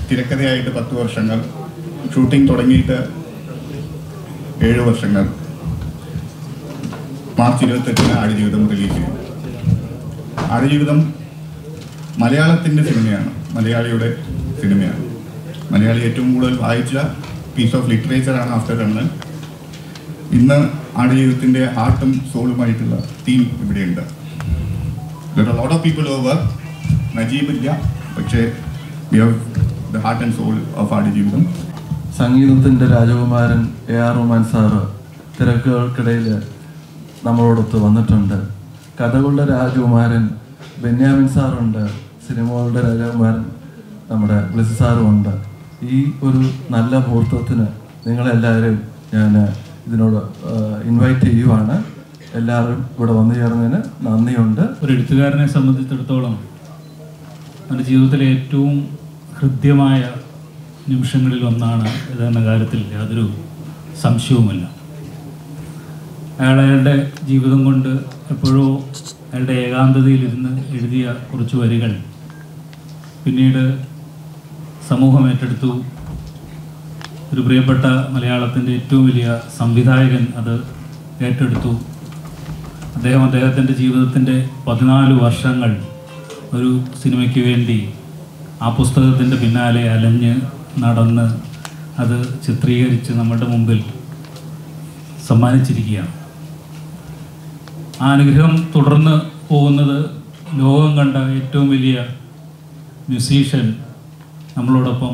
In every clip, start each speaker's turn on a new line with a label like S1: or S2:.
S1: തിരക്കഥയായിട്ട് പത്ത് വർഷങ്ങൾ ഷൂട്ടിംഗ് തുടങ്ങിയിട്ട് ഏഴ് വർഷങ്ങൾ മാർച്ച് ഇരുപത്തെട്ടിന് ആടുജീവിതം റിലീസ് ചെയ്തു ആടുജീവിതം മലയാളത്തിൻ്റെ സിനിമയാണ് മലയാളിയുടെ സിനിമയാണ് മലയാളി ഏറ്റവും കൂടുതൽ വായിച്ച പീസ് ഓഫ് ലിറ്ററേച്ചറാണ് ആഫ്റ്റർ കണ്ണൻ ഇന്ന് ആടുജീവിതത്തിൻ്റെ ഹാർട്ടും സോളുമായിട്ടുള്ള തീം ഇവിടെയുണ്ട് there are lot of people over Najeeb ഇല്ല പക്ഷേ we have the heart and soul of Aadujeevitham
S2: സംഗീതത്തിൻ്റെ രാജകുമാരൻ എ ആർ റഹ്മാൻ സാറ് തിരക്കുകൾക്കിടയിൽ നമ്മളോടൊത്ത് വന്നിട്ടുണ്ട് കഥകളുടെ രാജകുമാരൻ ബെന്യാമിൻ സാറുണ്ട് സിനിമകളുടെ രാജകുമാരൻ നമ്മുടെ ബ്ലിസ് സാറും ഉണ്ട് ഈ ഒരു നല്ല മുഹൂർത്തത്തിന് നിങ്ങളെല്ലാവരും ഞാൻ ഇതിനോട് ഇൻവൈറ്റ് ചെയ്യുവാണ് എല്ലാവരും ഇവിടെ വന്നു ചേർന്നതിന് നന്ദിയുണ്ട്
S3: ഒരു എഴുത്തുകാരനെ സംബന്ധിച്ചിടത്തോളം അവൻ്റെ ജീവിതത്തിലെ ഏറ്റവും ഹൃദ്യമായ നിമിഷങ്ങളിൽ ഒന്നാണ് ഇതെന്ന കാര്യത്തിൽ യാതൊരു സംശയവുമില്ല അയാൾ അയാളുടെ ജീവിതം കൊണ്ട് എപ്പോഴോ അയാളുടെ ഏകാന്തതയിലിരുന്ന് എഴുതിയ കുറച്ച് വരികൾ പിന്നീട് സമൂഹം ഏറ്റെടുത്തു ഒരു പ്രിയപ്പെട്ട മലയാളത്തിൻ്റെ ഏറ്റവും വലിയ സംവിധായകൻ അത് ഏറ്റെടുത്തു അദ്ദേഹം അദ്ദേഹത്തിൻ്റെ ജീവിതത്തിൻ്റെ പതിനാല് വർഷങ്ങൾ ഒരു സിനിമയ്ക്ക് വേണ്ടി ആ പുസ്തകത്തിൻ്റെ പിന്നാലെ അലഞ്ഞ് നടന്ന് അത് ചിത്രീകരിച്ച് നമ്മളുടെ മുമ്പിൽ സമ്മാനിച്ചിരിക്കുകയാണ് ആ അനുഗ്രഹം തുടർന്ന് പോകുന്നത് ലോകം കണ്ട ഏറ്റവും വലിയ മ്യൂസീഷ്യൻ നമ്മളോടൊപ്പം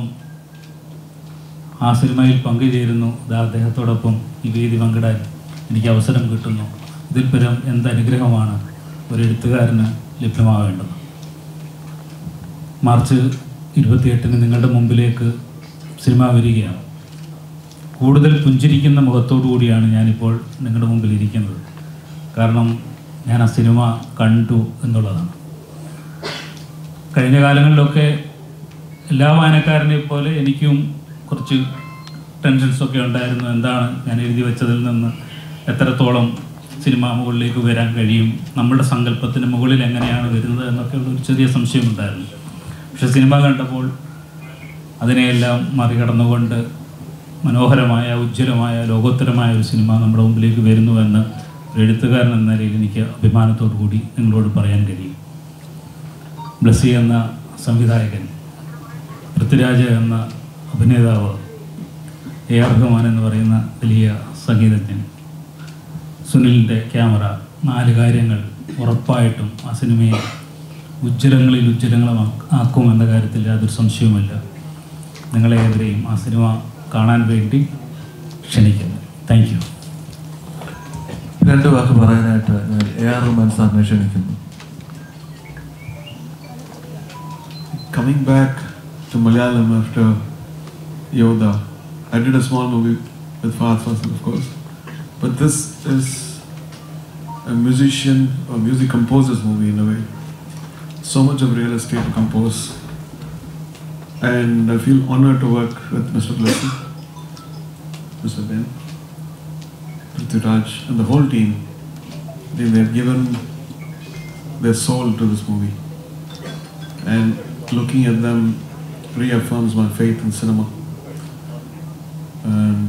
S3: ആ സിനിമയിൽ പങ്കുചേരുന്നു അത് അദ്ദേഹത്തോടൊപ്പം ഈ വേദി പങ്കിടാൻ എനിക്ക് അവസരം കിട്ടുന്നു ഇതിൽ പരം എന്ത് അനുഗ്രഹമാണ് ഒരു എഴുത്തുകാരന് ലഭ്യമാവേണ്ടത് മാർച്ച് ഇരുപത്തിയെട്ടിന് നിങ്ങളുടെ മുമ്പിലേക്ക് സിനിമ വരികയാണ് കൂടുതൽ പുഞ്ചിരിക്കുന്ന മുഖത്തോടു കൂടിയാണ് ഞാനിപ്പോൾ നിങ്ങളുടെ മുമ്പിൽ ഇരിക്കുന്നത് കാരണം ഞാൻ ആ സിനിമ കണ്ടു എന്നുള്ളതാണ് കഴിഞ്ഞ കാലങ്ങളിലൊക്കെ എല്ലാ വായനക്കാരനെ പോലെ എനിക്കും കുറച്ച് ടെൻഷൻസൊക്കെ ഉണ്ടായിരുന്നു എന്താണ് ഞാൻ എഴുതി വെച്ചതിൽ നിന്ന് എത്രത്തോളം സിനിമ മുകളിലേക്ക് വരാൻ കഴിയും നമ്മളുടെ സങ്കല്പത്തിന് മുകളിൽ എങ്ങനെയാണ് വരുന്നത് എന്നൊക്കെ ഒരു ചെറിയ സംശയമുണ്ടായിരുന്നു പക്ഷെ സിനിമ കണ്ടപ്പോൾ അതിനെയെല്ലാം മറികടന്നുകൊണ്ട് മനോഹരമായ ഉജ്ജ്വലമായ ലോകോത്തരമായ ഒരു സിനിമ നമ്മുടെ മുമ്പിലേക്ക് വരുന്നുവെന്ന് ഒരു എഴുത്തുകാരൻ എന്ന നിലയിൽ എനിക്ക് അഭിമാനത്തോടു കൂടി നിങ്ങളോട് പറയാൻ കഴിയും ബ്ലസ്സി എന്ന സംവിധായകൻ പൃഥ്വിരാജ് എന്ന അഭിനേതാവ് എ ആർ റഹ്മാൻ എന്ന് പറയുന്ന വലിയ സംഗീതജ്ഞൻ സുനിലിൻ്റെ ക്യാമറ നാല് കാര്യങ്ങൾ ഉറപ്പായിട്ടും ആ സിനിമയെ ഉജ്ജ്വലങ്ങളിൽ ഉജ്ജ്വലങ്ങളും ആക്കുമെന്ന കാര്യത്തിൽ യാതൊരു സംശയവുമില്ല നിങ്ങളെ ഏവരെയും ആ സിനിമ കാണാൻ വേണ്ടി ക്ഷണിക്കുന്നു താങ്ക് യു
S2: രണ്ട് വാക്ക് പറയാനായിട്ട് ഞാൻ എ ആർ റഹ്മാൻ സാറിനെ ക്ഷണിക്കുന്നു
S4: coming back to Malayalam after Yoda, I did a small movie with Fahad Fasil, of course. But this is a musician or music composer's movie in a way. So much of real estate to compose. And I feel honored to work with Mr. Blessing, Mr. Ben, Prithviraj, and the whole team. They, they've given their soul to this movie. And looking at them reaffirms my faith in cinema. Um,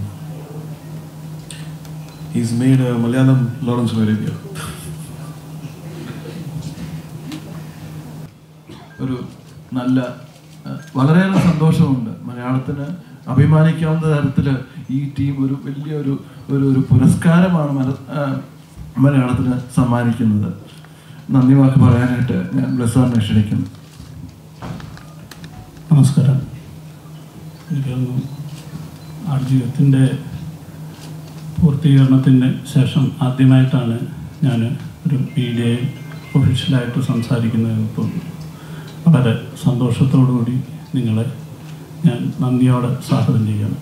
S4: he's made a Malayalam Lawrence of Arabia.
S2: ഒരു നല്ല അഹ്, വളരെയേറെ സന്തോഷമുണ്ട് മലയാളത്തിന് അഭിമാനിക്കാവുന്ന തരത്തിൽ ഈ team ഒരു വലിയൊരു ഒരു ഒരു പുരസ്കാരമാണ് മല അഹ്, മലയാളത്തിന് സമ്മാനിക്കുന്നത് നന്ദി വാക്ക് പറയാനായിട്ട് ഞാൻ ബ്ലസ്സാറിനെ ക്ഷണിക്കുന്നു
S3: നമസ്കാരം എനിക്കൊന്ന് ആർജീവത്തിൻ്റെ പൂർത്തീകരണത്തിന് ശേഷം ആദ്യമായിട്ടാണ് ഞാൻ ഒരു മീഡിയയിൽ ഒഫീഷ്യലായിട്ട് സംസാരിക്കുന്നത് ഇപ്പം വളരെ സന്തോഷത്തോടുകൂടി നിങ്ങളെ ഞാൻ നന്ദിയോടെ സ്വാഗതം ചെയ്യുന്നു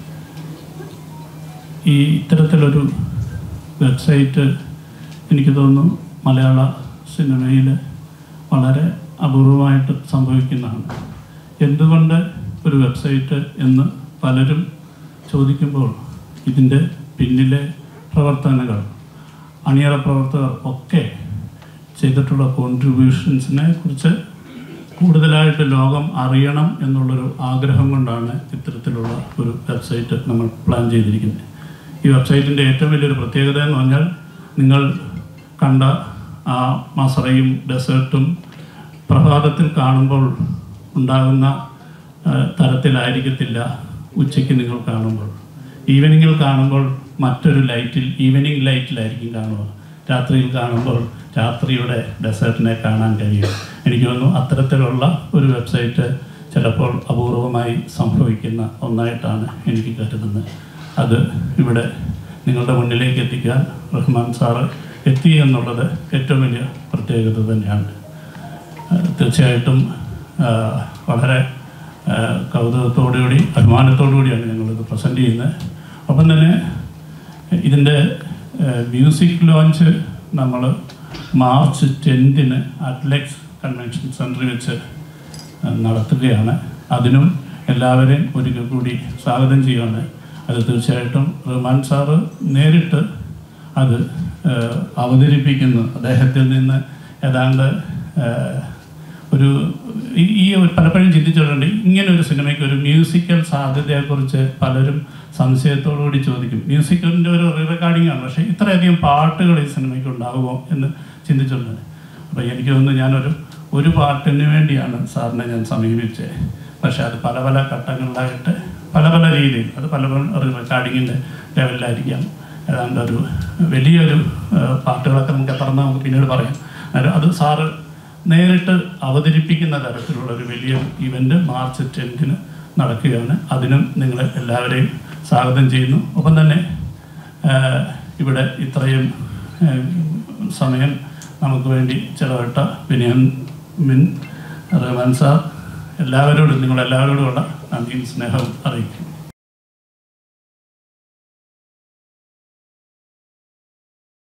S3: ഈ ഇത്തരത്തിലൊരു വെബ്സൈറ്റ് എനിക്ക് തോന്നുന്നു മലയാള സിനിമയിൽ വളരെ അപൂർവമായിട്ട് സംഭവിക്കുന്നതാണ് എന്തുകൊണ്ട് ഒരു വെബ്സൈറ്റ് എന്ന് പലരും ചോദിക്കുമ്പോൾ ഇതിൻ്റെ പിന്നിലെ പ്രവർത്തനങ്ങൾ അണിയറ പ്രവർത്തകർ ഒക്കെ ചെയ്തിട്ടുള്ള കോൺട്രിബ്യൂഷൻസിനെ കുറിച്ച് കൂടുതലായിട്ട് ലോകം അറിയണം എന്നുള്ളൊരു ആഗ്രഹം കൊണ്ടാണ് ഇത്തരത്തിലുള്ള ഒരു വെബ്സൈറ്റ് നമ്മൾ പ്ലാൻ ചെയ്തിരിക്കുന്നത് ഈ വെബ്സൈറ്റിൻ്റെ ഏറ്റവും വലിയൊരു പ്രത്യേകത എന്ന് പറഞ്ഞാൽ നിങ്ങൾ കണ്ട ആ മസറയും ഡെസേർട്ടും പ്രഭാതത്തിൽ കാണുമ്പോൾ ഉണ്ടാകുന്ന ആ, തരത്തിലായിരിക്കത്തില്ല ഉച്ചയ്ക്ക് നിങ്ങൾ കാണുമ്പോൾ ഈവനിങ്ങിൽ കാണുമ്പോൾ മറ്റൊരു ലൈറ്റിൽ ഈവനിങ് ലൈറ്റിലായിരിക്കും കാണുക രാത്രിയിൽ കാണുമ്പോൾ രാത്രിയുടെ ഡെസേർട്ടിനെ കാണാൻ കഴിയും എനിക്ക് തോന്നുന്നു അത്തരത്തിലുള്ള ഒരു വെബ്സൈറ്റ് ചിലപ്പോൾ അപൂർവമായി സംഭവിക്കുന്ന ഒന്നായിട്ടാണ് എനിക്ക് കരുതുന്നത് അത് ഇവിടെ നിങ്ങളുടെ മുന്നിലേക്ക് എത്തിക്കാൻ റഹ്മാൻ സാറ് എത്തി എന്നുള്ളത് ഏറ്റവും വലിയ പ്രത്യേകത തന്നെയാണ് ഏഹ് തീർച്ചയായിട്ടും ഏഹ് വളരെ ഏഹ് കൗതുകത്തോടുകൂടി അഭിമാനത്തോടുകൂടിയാണ് ഞങ്ങളിത് പ്രസൻറ്റ് ചെയ്യുന്നത് ഒപ്പം തന്നെ ഇതിൻ്റെ മ്യൂസിക് ലോഞ്ച് നമ്മൾ മാർച്ച് ടെൻത്തിന് അറ്റ്ലക്സ് കൺവെൻഷൻ സെൻറ്ററിൽ വെച്ച് ഏഹ് നടത്തുകയാണ് അതിനും എല്ലാവരെയും ഒരിക്കൽ കൂടി സ്വാഗതം ചെയ്യുകയാണ് അത് തീർച്ചയായിട്ടും റഹ്മാൻ സാറ് നേരിട്ട് അത് ഏഹ് അവതരിപ്പിക്കുന്നു അദ്ദേഹത്തിൽ നിന്ന് ഏതാണ്ട് ഏഹ് ഒരു ഈ- ഈ ഒരു പലപ്പോഴും ചിന്തിച്ചിട്ടുണ്ട് ഇങ്ങനെ ഒരു സിനിമയ്ക്ക് ഒരു മ്യൂസിക്കൽ സാധ്യതയെക്കുറിച്ച് പലരും സംശയത്തോടുകൂടി ചോദിക്കും മ്യൂസിക്കലിൻ്റെ ഒരു റീ റെക്കോർഡിംഗ് ആണ് പക്ഷേ ഇത്രയധികം പാട്ടുകൾ ഈ സിനിമയ്ക്ക് ഉണ്ടാകുമോ എന്ന് ചിന്തിച്ചിട്ടുണ്ട് അപ്പോൾ എനിക്ക് തോന്നുന്നു ഞാനൊരു ഒരു പാട്ടിന് വേണ്ടിയാണ് സാറിനെ ഞാൻ സമീപിച്ചത് പക്ഷേ അത് പല പല ഘട്ടങ്ങളിലായിട്ട് പല പല രീതിയിൽ അത് പല പല റീ റെക്കോർഡിങ്ങിൻ്റെ ലെവലിലായിരിക്കാം ഏതാണ്ട് ഒരു വലിയൊരു ആ, പാട്ടുകളൊക്കെ നമുക്ക് എത്ര നമുക്ക് പിന്നീട് പറയാം അന്നേരം അത് സാറ് നേരിട്ട് അവതരിപ്പിക്കുന്ന തരത്തിലുള്ള ഒരു വലിയ ഇവൻ്റ് മാർച്ച് ടെൻത്തിന് നടക്കുകയാണ് അതിനും നിങ്ങളെ എല്ലാവരെയും സ്വാഗതം ചെയ്യുന്നു ഒപ്പം തന്നെ ആ, ഇവിടെ ഇത്രയും ആ, സമയം നമുക്ക് വേണ്ടി ചിലവിട്ട വിനയൻ മിൻ റഹ്മാൻ സാർ എല്ലാവരോടും നിങ്ങളെല്ലാവരോടുമുള്ള നന്ദിയും സ്നേഹവും അറിയിക്കും